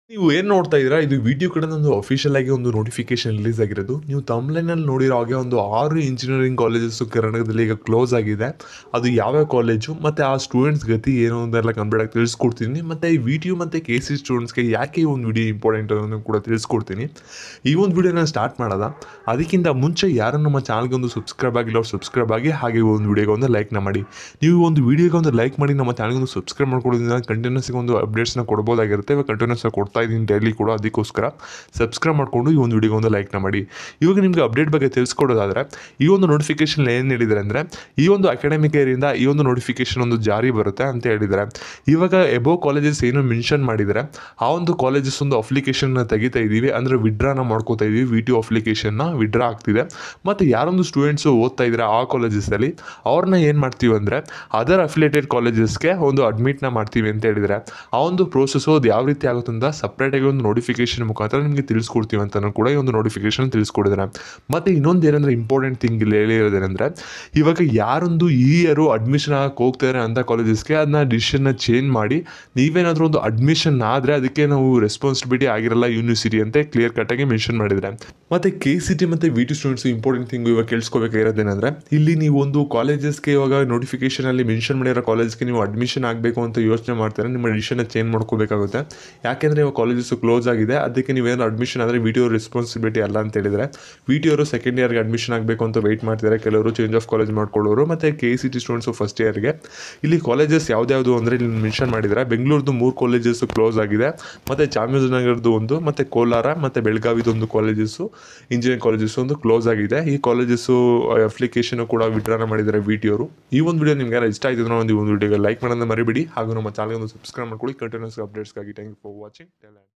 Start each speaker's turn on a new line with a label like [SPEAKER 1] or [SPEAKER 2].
[SPEAKER 1] ನೀವು ಏನು ನೋಡ್ತಾ ಇದ್ದೀರಾ ಇದು ವಿಡಿಯೋ ಕಡೆ ಒಂದು ಅಫಿಷಿಯಲ್ ಆಗಿ ಒಂದು ನೋಟಿಫಿಕೇಶನ್ ರಿಲೀಸ್ ಆಗಿರೋದು ನೀವು ತಮ್ಲೈನಲ್ಲಿ ನೋಡಿರೋ ಹಾಗೆ ಒಂದು ಆರು ಇಂಜಿನಿಯರಿಂಗ್ ಕಾಲೇಜಸ್ ಕರ್ನಾಟಕದಲ್ಲಿ ಈಗ ಕ್ಲೋಸ್ ಆಗಿದೆ ಅದು ಯಾವ್ಯಾವ ಕಾಲೇಜು ಮತ್ತು ಆ ಸ್ಟೂಡೆಂಟ್ಸ್ ಗತಿ ಏನು ಅಂತೆಲ್ಲ ಕಂಪ್ಲೀಟ್ ಆಗಿ ತಿಳಿಸ್ಕೊಡ್ತೀನಿ ಮತ್ತು ಈ ವಿಡಿಯೋ ಮತ್ತು ಕೆ ಸಿ ಸ್ಟೂಡೆಂಟ್ಸ್ಗೆ ಯಾಕೆ ಈ ಒಂದು ವಿಡಿಯೋ ಇಂಪಾರ್ಟೆಂಟ್ ಅನ್ನೋದನ್ನು ಕೂಡ ತಿಳಿಸ್ಕೊಡ್ತೀನಿ ಈ ಒಂದು ವಿಡಿಯೋನ ಸ್ಟಾರ್ಟ್ ಮಾಡೋದ ಅದಕ್ಕಿಂತ ಮುಂಚೆ ಯಾರು ನಮ್ಮ ಚಾನಲ್ಗೆ ಒಂದು ಸಬ್ಸ್ಕ್ರೈಬ್ ಆಗಿಲ್ಲ ಅವ್ರು ಸಬ್ಸ್ಕ್ರೈಬ್ ಆಗಿ ಹಾಗೆ ಈ ಒಂದು ವಿಡಿಯೋಗೆ ಒಂದು ಲೈಕ್ನ ಮಾಡಿ ನೀವು ಈ ಒಂದು ವಿಡಿಯೋಗೆ ಒಂದು ಲೈಕ್ ಮಾಡಿ ನಮ್ಮ ಚಾನಲ್ಗೆ ಒಂದು ಸಬ್ಸ್ಕ್ರೈಬ್ ಮಾಡ್ಕೊಳ್ಳೋದ್ರಿಂದ ಕಂಟಿನ್ಯೂಸ್ ಒಂದು ಅಪ್ಡೇಟ್ಸ್ನ ಕೊಡ್ಬೋದಾಗಿರುತ್ತೆ ಇವಾಗ ಕಂಟಿನ್ಯೂಸ್ ಆಗಿ ಕೊಡ್ತಾ ಇದ್ದೀನಿ ಡೈಲಿ ಕೂಡ ಅದಕ್ಕೋಸ್ಕರ ಸಬ್ಸ್ಕ್ರೈಬ್ ಮಾಡಿಕೊಂಡು ಈ ಒಂದು ವಿಡಿಯೋಗೆ ಒಂದು ಲೈಕ್ನ ಮಾಡಿ ಇವಾಗ ನಿಮಗೆ ಅಪ್ಡೇಟ್ ಬಗ್ಗೆ ತಿಳಿಸ್ಕೊಡೋದಾದ್ರೆ ಈ ಒಂದು ನೋಟಿಫಿಕೇಶನ್ ಏನು ಹೇಳಿದ್ದಾರೆ ಅಂದರೆ ಈ ಒಂದು ಅಕಾಡೆಮಿಕ್ ಇಯರಿಂದ ಈ ಒಂದು ನೋಟಿಫಿಕೇಶನ್ ಒಂದು ಜಾರಿ ಬರುತ್ತೆ ಅಂತ ಹೇಳಿದ್ದಾರೆ ಇವಾಗ ಎಬೋ ಕಾಲೇಜಸ್ ಏನು ಮೆನ್ಷನ್ ಮಾಡಿದ್ದಾರೆ ಆ ಒಂದು ಕಾಲೇಜಸ್ ಒಂದು ಅಪ್ಲಿಕೇಶನ್ನ ತೆಗಿತಾ ಇದ್ದೀವಿ ಅಂದರೆ ವಿಡ್ರಾನ ಮಾಡ್ಕೋತಾ ಇದ್ದೀವಿ ವಿ ಟಿ ಅಪ್ಲಿಕೇಶನ್ನ ವಿಡ್ರಾ ಆಗ್ತಿದೆ ಮತ್ತು ಯಾರೊಂದು ಸ್ಟೂಡೆಂಟ್ಸು ಓದ್ತಾ ಇದ್ದಾರೆ ಆ ಕಾಲೇಜಸಲ್ಲಿ ಅವ್ರನ್ನ ಏನು ಮಾಡ್ತೀವಿ ಅಂದರೆ ಅದರ್ ಅಫಿಲೇಟೆಡ್ ಕಾಲೇಜಸ್ಗೆ ಒಂದು ಅಡ್ಮಿಟ್ನ ಮಾಡ್ತೀವಿ ಅಂತ ಹೇಳಿದರೆ ಆ ಒಂದು ಪ್ರೋಸೆಸ್ಸು ಅದು ಯಾವ ರೀತಿ ಆಗುತ್ತೆ ಅಂತ ಸಪ್ರೇಟಾಗಿ ಒಂದು ನೋಟಿಫಿಕೇಶನ್ ಮುಖಾಂತರ ನಿಮಗೆ ತಿಳಿಸ್ಕೊಡ್ತೀವಿ ಅಂತಲೂ ಕೂಡ ಈ ಒಂದು ನೋಟಿಫಿಕೇಶನ್ ತಿಳಿಸ್ಕೊಡಿದ್ದಾರೆ ಮತ್ತು ಇನ್ನೊಂದು ಏನಂದರೆ ಇಂಪಾರ್ಟೆಂಟ್ ಥಿಂಗ್ ಇಲ್ಲಿ ಹೇಳಿರೋದೇನೆಂದರೆ ಇವಾಗ ಯಾರೊಂದು ಈ ಇಯರು ಅಡ್ಮಿಷನ್ ಆಗಕ್ಕೆ ಹೋಗ್ತಾರೆ ಅಂತ ಕಾಲೇಜಸ್ಗೆ ಅದನ್ನ ಡಿಸಿಷನ್ನ ಚೇಂಜ್ ಮಾಡಿ ನೀವೇನಾದರೂ ಒಂದು ಅಡ್ಮಿಷನ್ ಆದರೆ ಅದಕ್ಕೆ ನಾವು ರೆಸ್ಪಾನ್ಸಿಬಿಲಿಟಿ ಆಗಿರಲ್ಲ ಯೂನಿವರ್ಸಿಟಿ ಅಂತ ಕ್ಲಿಯರ್ ಕಟ್ಟಾಗಿ ಮೆನ್ಷನ್ ಮಾಡಿದ್ದಾರೆ ಮತ್ತು ಕೆ ಸಿ ಟಿ ಮತ್ತು V T students important thing ಇವಾಗ ಕೇಳಿಸ್ಕೋಬೇಕಾಗಿರೋದೇನೆಂದರೆ ಇಲ್ಲಿ ನೀವು ಒಂದು ಕಾಲೇಜಸ್ಗೆ ಇವಾಗ ನೋಟಿಫಿಕೇಶನಲ್ಲಿ ಮೆನ್ಷನ್ ಮಾಡಿರೋ ಕಾಲೇಜ್ಗೆ ನೀವು ಅಡ್ಮಿಷನ್ ಆಗಬೇಕು ಅಂತ ಯೋಚನೆ ಮಾಡ್ತಾರೆ ನಿಮ್ಮ ಡಿಸಿಷನ್ನ ಚೇಂಜ್ ಮಾಡ್ಕೋಬೇಕಾಗುತ್ತೆ ಯಾಕೆಂದರೆ ಇವಾಗ ಕಾಲೇಜಸ್ಸು ಕ್ಲೋಸ್ ಆಗಿದೆ ಅದಕ್ಕೆ ನೀವೇನು ಅಡ್ಮಿಷನ್ ಆದರೆ ವಿ ಟಿ ಅವ್ರ ರೆಸ್ಪಾನ್ಸಿಬಿಲಿಟಿ ಅಲ್ಲ ಅಂತ ಹೇಳಿದರೆ ವಿ ಟಿ ಅವರು ಸೆಕೆಂಡ್ ಇಯರ್ಗೆ ಅಡ್ಮಿಷನ್ ಆಗಬೇಕು ಅಂತ ವೆಯ್ಟ್ ಮಾಡ್ತಿದ್ದಾರೆ ಕೆಲವರು ಚೇಂಜ್ ಆಫ್ ಕಾಲೇಜ್ ಮಾಡ್ಕೊಳ್ಳೋರು ಮತ್ತು K C T students first ಇಯರ್ಗೆ ಇಲ್ಲಿ ಕಾಲೇಜಸ್ ಯಾವ್ದ್ಯಾವುದು ಅಂದರೆ ಇಲ್ಲಿ ಮೆನ್ಷನ್ ಮಾಡಿದ್ದಾರೆ ಬೆಂಗಳೂರದು ಮೂರು ಕಾಲೇಜಸ್ಸು ಕ್ಲೋಸ್ ಆಗಿದೆ ಮತ್ತು ಚಾಮರಾಜನಗರದ್ದು ಒಂದು ಮತ್ತು ಕೋಲಾರ ಮತ್ತು ಬೆಳಗಾವಿದು ಒಂದು ಕಾಲೇಜಸ್ಸು ಇಂಜಿನಿಯರಿಂಗ್ ಕಾಲೇಜಸ್ಸು ಒಂದು ಕ್ಲೋಸ್ ಆಗಿದೆ ಈ ಕಾಲೇಜಸ್ಸು ಅಪ್ಲಿಕೇಶನ್ ಕೂಡ ವಿಡ್ರಾನ ಮಾಡಿದ್ದಾರೆ ವಿ ಟಿ ಅವರು ಈ ಒಂದು ವಿಡಿಯೋ ನಿಮ್ಗೆ ಯಾರು ಇಷ್ಟ ಆಯ್ತು ಒಂದು ಒಂದು ವಿಡಿಯೋಗೆ ಲೈಕ್ ಮಾಡೋದನ್ನ ಮರಿಬೇಡಿ ಹಾಗೂ ನಮ್ಮ ಚಾನಲ್ಗೆ ಒಂದು ಸಬ್ಸ್ಕ್ರೈಬ್ ಮಾಡ್ಕೊಳ್ಳಿ ಕಂಟಿನ್ಯೂಸ್ ಅಪ್ಡೇಟ್ಸ್ಗಾಗಿ ಥ್ಯಾಂಕ್ ಯು ಫಾರ್ ವಾಚಿಂಗ್